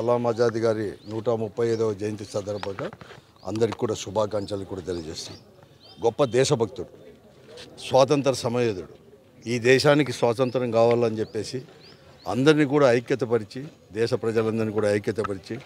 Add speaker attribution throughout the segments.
Speaker 1: కలాం ఆజాద్ గారి నూట ముప్పై ఐదవ జయంతి సందర్భంగా అందరికీ కూడా శుభాకాంక్షలు కూడా తెలియజేస్తాం గొప్ప దేశభక్తుడు స్వాతంత్ర సమయోధుడు ఈ దేశానికి స్వాతంత్రం కావాలని చెప్పేసి అందరినీ కూడా ఐక్యతపరిచి దేశ ప్రజలందరినీ కూడా ఐక్యతపరిచి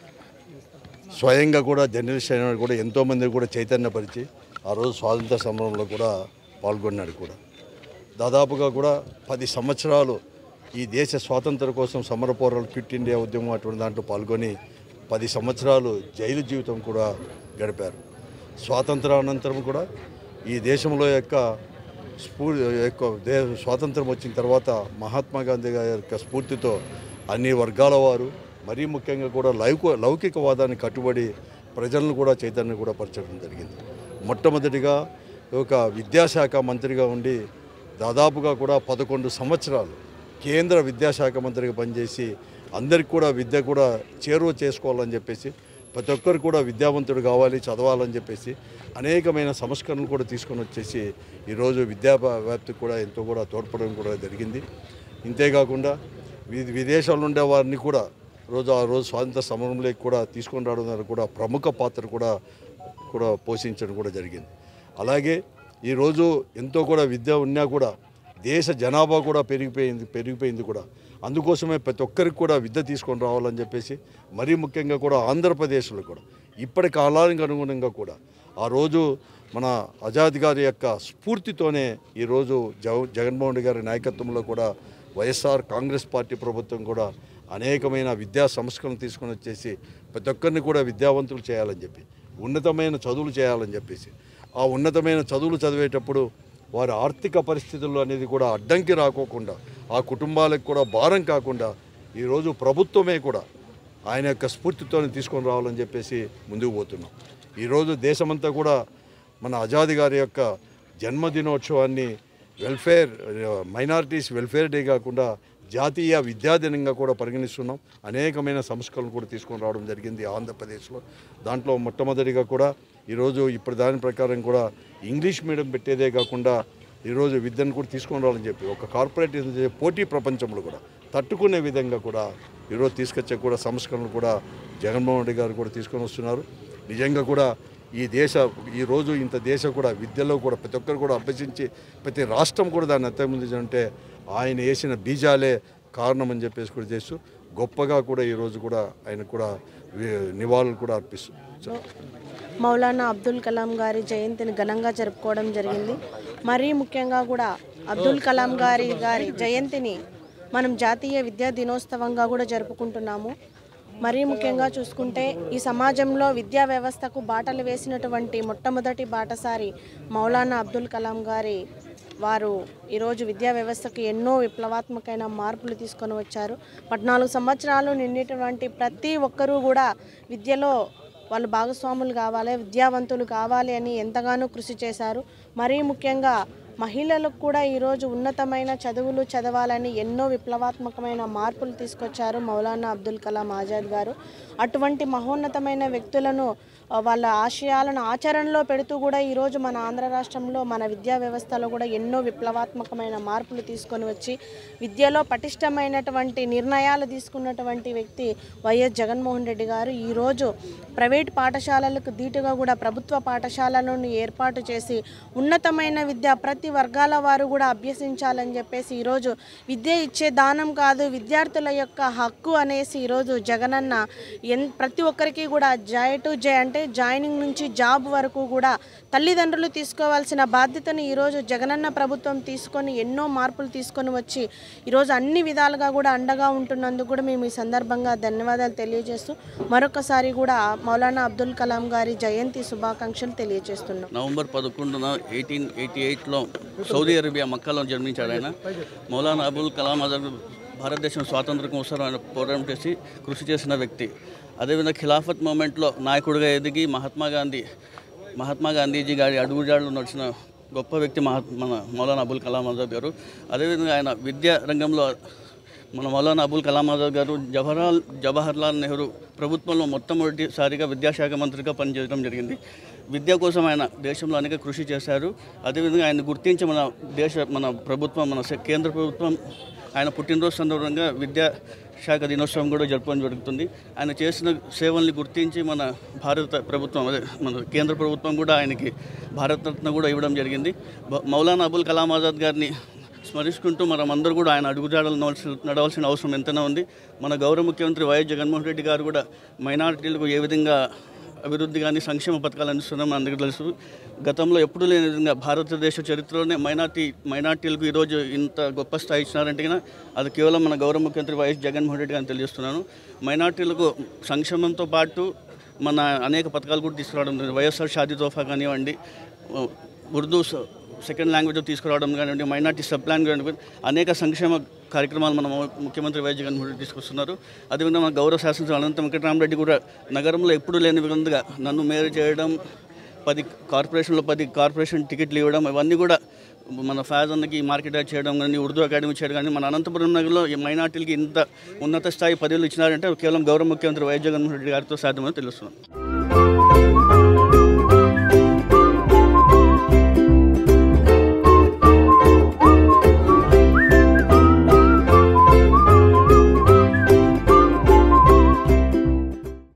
Speaker 1: స్వయంగా కూడా జర్నలిస్ట్ అయిన కూడా ఎంతోమంది కూడా చైతన్యపరిచి ఆ రోజు స్వాతంత్ర సమరంలో కూడా పాల్గొన్నాడు కూడా దాదాపుగా కూడా పది సంవత్సరాలు ఈ దేశ స్వాతంత్ర కోసం సమర పోరాలు క్విట్ ఇండియా ఉద్యమం అటువంటి దాంట్లో పాల్గొని పది సంవత్సరాలు జైలు జీవితం కూడా గడిపారు స్వాతంత్రానంతరం కూడా ఈ దేశంలో యొక్క స్ఫూ యొక్క దే స్వాతంత్రం వచ్చిన తర్వాత మహాత్మా గాంధీ గారి యొక్క స్ఫూర్తితో అన్ని వర్గాల వారు మరీ ముఖ్యంగా కూడా లౌక లౌకికవాదాన్ని కట్టుబడి ప్రజలను కూడా చైతన్యం కూడా పరచడం జరిగింది మొట్టమొదటిగా ఒక విద్యాశాఖ మంత్రిగా ఉండి దాదాపుగా కూడా పదకొండు సంవత్సరాలు కేంద్ర విద్యాశాఖ మంత్రిగా పనిచేసి అందరికి కూడా విద్య కూడా చేరువ చేసుకోవాలని చెప్పేసి ప్రతి ఒక్కరు కూడా విద్యావంతుడు కావాలి చదవాలని చెప్పేసి అనేకమైన సంస్కరణలు కూడా తీసుకొని వచ్చేసి ఈరోజు విద్యా వ్యాప్తికి కూడా ఎంతో కూడా తోడ్పడడం కూడా జరిగింది ఇంతేకాకుండా వి విదేశాల్లో ఉండే వారిని కూడా రోజు ఆ రోజు స్వాతంత్ర సమరంలోకి కూడా తీసుకొని రావడం ద్వారా కూడా ప్రముఖ పాత్ర కూడా కూడా పోషించడం కూడా జరిగింది అలాగే ఈరోజు ఎంతో కూడా విద్య ఉన్నా కూడా దేశ జనాభా కూడా పెరిగిపోయింది పెరిగిపోయింది కూడా అందుకోసమే ప్రతి ఒక్కరికి కూడా విద్య తీసుకొని రావాలని చెప్పేసి మరీ ముఖ్యంగా కూడా ఆంధ్రప్రదేశ్లో కూడా ఇప్పటి కాలానికి అనుగుణంగా కూడా ఆ రోజు మన ఆజాద్ గారి యొక్క స్ఫూర్తితోనే ఈరోజు జగ జగన్మోహన్ రెడ్డి గారి నాయకత్వంలో కూడా వైఎస్ఆర్ కాంగ్రెస్ పార్టీ ప్రభుత్వం కూడా అనేకమైన విద్యా సంస్కరణలు తీసుకొని వచ్చేసి ప్రతి ఒక్కరిని కూడా విద్యావంతులు చేయాలని చెప్పి ఉన్నతమైన చదువులు చేయాలని చెప్పేసి ఆ ఉన్నతమైన చదువులు చదివేటప్పుడు వారి ఆర్థిక పరిస్థితుల్లో అనేది కూడా అడ్డంకి రాకోకుండా ఆ కుటుంబాలకు కూడా భారం కాకుండా ఈరోజు ప్రభుత్వమే కూడా ఆయన యొక్క స్ఫూర్తితోనే తీసుకొని రావాలని చెప్పేసి ముందుకు పోతున్నాం ఈరోజు దేశమంతా కూడా మన ఆజాద్ గారి యొక్క జన్మదినోత్సవాన్ని వెల్ఫేర్ మైనారిటీస్ వెల్ఫేర్ డే కాకుండా జాతీయ విద్యాదినంగా కూడా పరిగణిస్తున్నాం అనేకమైన సంస్కరణలు కూడా తీసుకొని రావడం జరిగింది ఆంధ్రప్రదేశ్లో దాంట్లో మొట్టమొదటిగా కూడా ఈరోజు ఇప్పుడు దాని ప్రకారం కూడా ఇంగ్లీష్ మీడియం పెట్టేదే కాకుండా ఈరోజు విద్యను కూడా తీసుకొని రావాలని చెప్పి ఒక కార్పొరేట్ పోటీ ప్రపంచంలో కూడా తట్టుకునే విధంగా కూడా ఈరోజు తీసుకొచ్చే కూడా సంస్కరణలు కూడా జగన్మోహన్ రెడ్డి గారు కూడా తీసుకొని వస్తున్నారు నిజంగా కూడా ఈ దేశ ఈ రోజు ఇంత దేశం కూడా విద్యలో కూడా ప్రతి ఒక్కరు కూడా అభ్యసించి ప్రతి రాష్ట్రం కూడా దాన్ని అర్థం ఆయన వేసిన బీజాలే కారణం అని చెప్పేసి కూడా చేస్తూ గొప్పగా కూడా ఈరోజు కూడా ఆయన కూడా వి- నివాళులు కూడా అర్పిస్తూ
Speaker 2: మౌలానా అబ్దుల్ కలాం గారి జయంతిని ఘనంగా జరుపుకోవడం జరిగింది మరీ ముఖ్యంగా కూడా అబ్దుల్ కలాం గారి గారి జయంతిని మనం జాతీయ విద్యా దినోత్సవంగా కూడా జరుపుకుంటున్నాము మరీ ముఖ్యంగా చూసుకుంటే ఈ సమాజంలో విద్యా వ్యవస్థకు బాటలు వేసినటువంటి మొట్టమొదటి బాటసారి మౌలానా అబ్దుల్ కలాం గారి వారు ఈరోజు విద్యా వ్యవస్థకు ఎన్నో విప్లవాత్మకమైన మార్పులు తీసుకొని వచ్చారు పద్నాలుగు సంవత్సరాలు నిండినటువంటి ప్రతి ఒక్కరూ కూడా విద్యలో వాళ్ళు భాగస్వాములు కావాలి విద్యావంతులు కావాలి అని ఎంతగానో కృషి చేశారు మరీ ముఖ్యంగా మహిళలకు కూడా ఈరోజు ఉన్నతమైన చదువులు చదవాలని ఎన్నో విప్లవాత్మకమైన మార్పులు తీసుకొచ్చారు మౌలానా అబ్దుల్ కలాం ఆజాద్ గారు అటువంటి మహోన్నతమైన వ్యక్తులను ఆ, వాళ్ళ ఆశయాలను ఆచరణలో పెడుతూ కూడా ఈరోజు మన ఆంధ్ర రాష్ట్రంలో మన విద్యా వ్యవస్థలో కూడా ఎన్నో విప్లవాత్మకమైన మార్పులు తీసుకొని వచ్చి విద్యలో పటిష్టమైనటువంటి నిర్ణయాలు తీసుకున్నటువంటి వ్యక్తి వైఎస్ జగన్మోహన్ రెడ్డి గారు ఈరోజు ప్రైవేట్ పాఠశాలలకు ధీటుగా కూడా ప్రభుత్వ పాఠశాలలను ఏర్పాటు చేసి ఉన్నతమైన విద్య ప్రతి వర్గాల వారు కూడా అభ్యసించాలని చెప్పేసి ఈరోజు విద్య ఇచ్చే దానం కాదు విద్యార్థుల యొక్క హక్కు అనేసి ఈరోజు జగనన్న ఎన్ ప్రతి ఒక్కరికి కూడా జాయ్ టు జే అంటే జాయినింగ్ నుంచి జాబ్ వరకు కూడా తల్లిదండ్రులు తీసుకోవాల్సిన బాధ్యతను ఈరోజు జగనన్న ప్రభుత్వం తీసుకొని ఎన్నో మార్పులు తీసుకొని వచ్చి ఈరోజు అన్ని విధాలుగా కూడా అండగా ఉంటున్నందుకు కూడా మేము ఈ సందర్భంగా ధన్యవాదాలు తెలియజేస్తూ మరొకసారి కూడా మౌలానా అబ్దుల్ కలాం గారి జయంతి శుభాకాంక్షలు తెలియజేస్తున్నాం
Speaker 3: నవంబర్ పదకొండున ఎయిటీన్ ఎయిటీ ఎయిట్లో సౌదీ అరేబియా మక్కాలో జన్మించాడు ఆయన మౌలానా అబుల్ కలాం ఆజాద్ భారతదేశం స్వాతంత్రం కోసం ఆయన పోరాటం చేసి కృషి చేసిన వ్యక్తి అదేవిధంగా ఖిలాఫత్ మూమెంట్లో నాయకుడిగా ఎదిగి మహాత్మా గాంధీ మహాత్మా గాంధీజీ గారి అడుగుజాడలు నడిచిన గొప్ప వ్యక్తి మహాత్ మన మౌలానా అబుల్ కలాం ఆజాద్ గారు అదేవిధంగా ఆయన విద్యా రంగంలో మన మౌలానా అబుల్ కలాం ఆజాద్ గారు జవహర్లాల్ జవహర్లాల్ నెహ్రూ ప్రభుత్వంలో మొట్టమొదటిసారిగా విద్యాశాఖ మంత్రిగా పనిచేయడం జరిగింది విద్య కోసం ఆయన దేశంలో అనేక కృషి చేశారు అదేవిధంగా ఆయన గుర్తించి మన దేశ మన ప్రభుత్వం మన స- కేంద్ర ప్రభుత్వం ఆయన పుట్టినరోజు సందర్భంగా విద్యా శాఖ దినోత్సవం కూడా జరపడం జరుగుతుంది ఆయన చేసిన సేవల్ని గుర్తించి మన భారత ప్రభుత్వం అదే మన కేంద్ర ప్రభుత్వం కూడా ఆయనకి భారతరత్న కూడా ఇవ్వడం జరిగింది బ- మౌలానా అబుల్ కలాం ఆజాద్ గారిని స్మరించుకుంటూ మనం అందరూ కూడా ఆయన అడుగుజాడలు నడవలసిన నడవలసిన అవసరం ఎంతైనా ఉంది మన గౌరవ ముఖ్యమంత్రి వైఎస్ జగన్మోహన్ రెడ్డి గారు కూడా మైనారిటీలకు ఏ విధంగా అభివృద్ధి కానీ సంక్షేమ పథకాలు అందిస్తున్నాం అందరికీ తెలుసు గతంలో ఎప్పుడూ లేని విధంగా భారతదేశ చరిత్రలోనే మైనార్టీ మైనార్టీలకు ఈరోజు ఇంత గొప్ప స్థాయి ఇచ్చినారంటే కనుక అది కేవలం మన గౌరవ ముఖ్యమంత్రి వైఎస్ జగన్మోహన్ రెడ్డి గారిని తెలియజేస్తున్నాను మైనార్టీలకు సంక్షేమంతో పాటు మన అనేక పథకాలు కూడా తీసుకురావడం జరిగింది. వైఎస్ఆర్ షాదీ తోఫా కానివ్వండి ఉర్దూ స- సెకండ్ లాంగ్వేజ్ తీసుకురావడం కానివ్వండి మైనార్టీ సబ్ ప్లాన్ కానివ్వండి అనేక సంక్షేమ కార్యక్రమాలు మన ము- ముఖ్యమంత్రి వైఎస్ జగన్మోహన్ రెడ్డి తీసుకొస్తున్నారు అదేవిధంగా మన గౌరవ శాసనసభ అనంత వెంకటరామరెడ్డి కూడా నగరంలో ఎప్పుడూ లేని విధంగా నన్ను మేయర్ చేయడం పది కార్పొరేషన్లో పది కార్పొరేషన్ టికెట్లు ఇవ్వడం ఇవన్నీ కూడా మన ఫ్యాజ్ అన్నకి మార్కెట్ యాడ్ చేయడం కానీ ఉర్దూ అకాడమీ చేయడం కానీ మన అనంతపురం నగరంలో ఈ మైనార్టీలకి ఇంత ఉన్నత స్థాయి పదవులు ఇచ్చినారంటే కేవలం గౌరవ ముఖ్యమంత్రి వైఎస్ జగన్మోహన్ రెడ్డి గారితో సాధ్యమని తెలుస్తున్నాను